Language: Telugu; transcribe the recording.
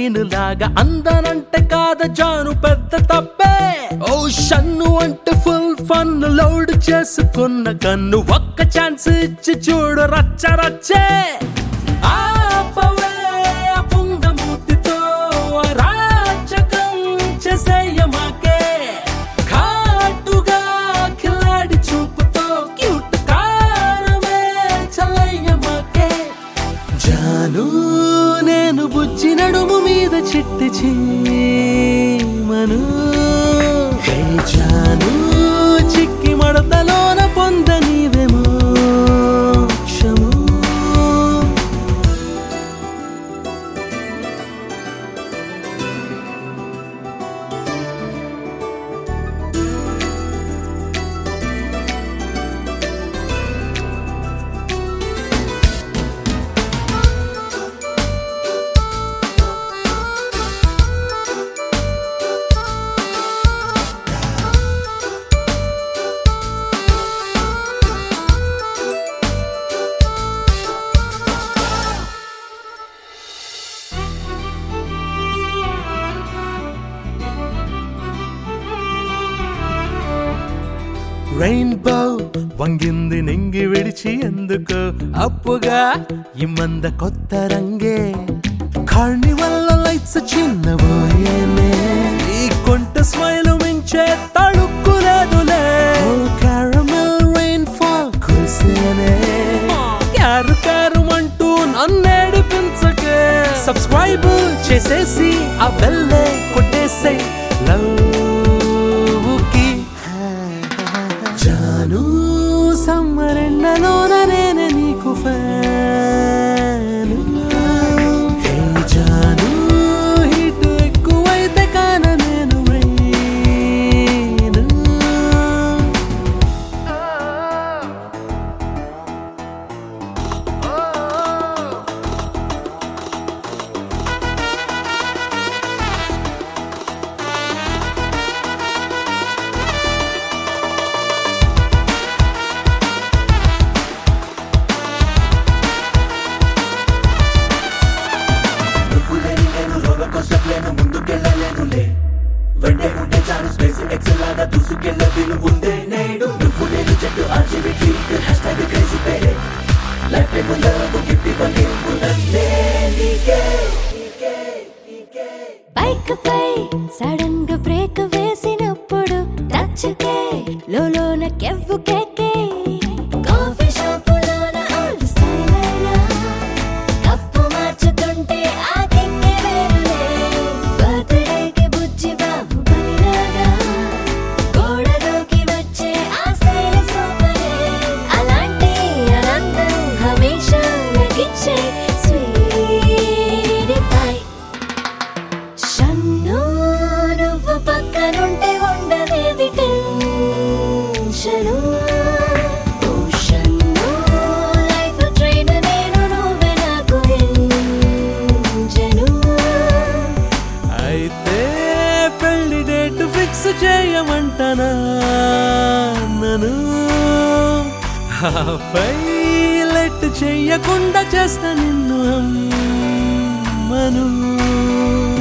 సీను లాగా అందనంటే కాద జాను పెద్ద తప్పే ఓ షన్ను అంటే ఫుల్ ఫన్ లోడ్ చేసుకున్న కన్ను ఒక్క ఛాన్స్ ఇచ్చి చూడు రచ్చ రచ్చే ఆపవే ఆ పుంగమూతితో అరాచకం చేసేయమాకే ఘాటుగా కిలాడి చూపుతో క్యూట్ కారమే చల్లయ్యమాకే జాను నేను బుజ్జి నడుము మీద చిట్టి చీమను హే జాను చిక్కి మడతలోన పొంద నీవేమో క్షము రెయిన్బో వంగింది నింగి విడిచి ఎందుకు అప్పుగా ఇమ్మంద కొత్త రంగే కార్నివల్ లైట్స్ చిన్నబోయేనే ఈ కొంట స్మైల్ మించే తడుక్కులేదులే క్యారమెల్ రెయిన్ ఫాల్ కురిసేనే క్యారు క్యారు అంటూ నన్నేడిపించకే సబ్స్క్రైబ్ చేసేసి ఆ బెల్లే కొట్టేసే లవ్కి జాను సమ్మరెండలోన నేనే నీకు ఫ్యాను హే జాను హీట్ ఎక్కువైతే కాన నేను రైను నువ్వు లేని నేను రోలర్ కోస్టర్ లేను ముందుకెళ్ళలేనులే వెంటే ఉంటే చాలు స్పేస్ ఎక్సెల్ లాగా దూసుకెళ్ళ వీలు ఉందే నేడు నువ్వు లేని చెట్టు RGV tweet hash tag crazy పేరే లైఫ్ టైం లవ్ గిఫ్ట్ ఇవ్వని ఉన్నదే నీకే నీకే నీకే బైక్ పై సడన్ గా బ్రేక్ వేసినప్పుడు టచ్ కే లోలోన కెవ్వు కేకే కాఫీ షాపులోన ఓల్డ్ స్టైల్ అయినా కప్పు మార్చుతుంటే ఆ కిక్కే వేరులే బర్త్డేకి బుజ్జి బాబు బలిలాగా గోడలోకి వచ్చే ఆ స్టైల్ సూపరే అలాంటి ఆనందం హమేషా నగిచ్చే స్వీట్ పై షన్ను నువ్వు పక్కనుంటే ఉండదేది టెన్షను ఓ షన్ను లైఫ్ ట్రైన్ నేను నువ్వే నాకు ఎంజను అయితే పెళ్లి డేట్ ఫిక్స్ చేయమంటనా నన్ను ఆపై లెట్ చెయ్యకుండా చేస్తా నిన్ను అమ్మను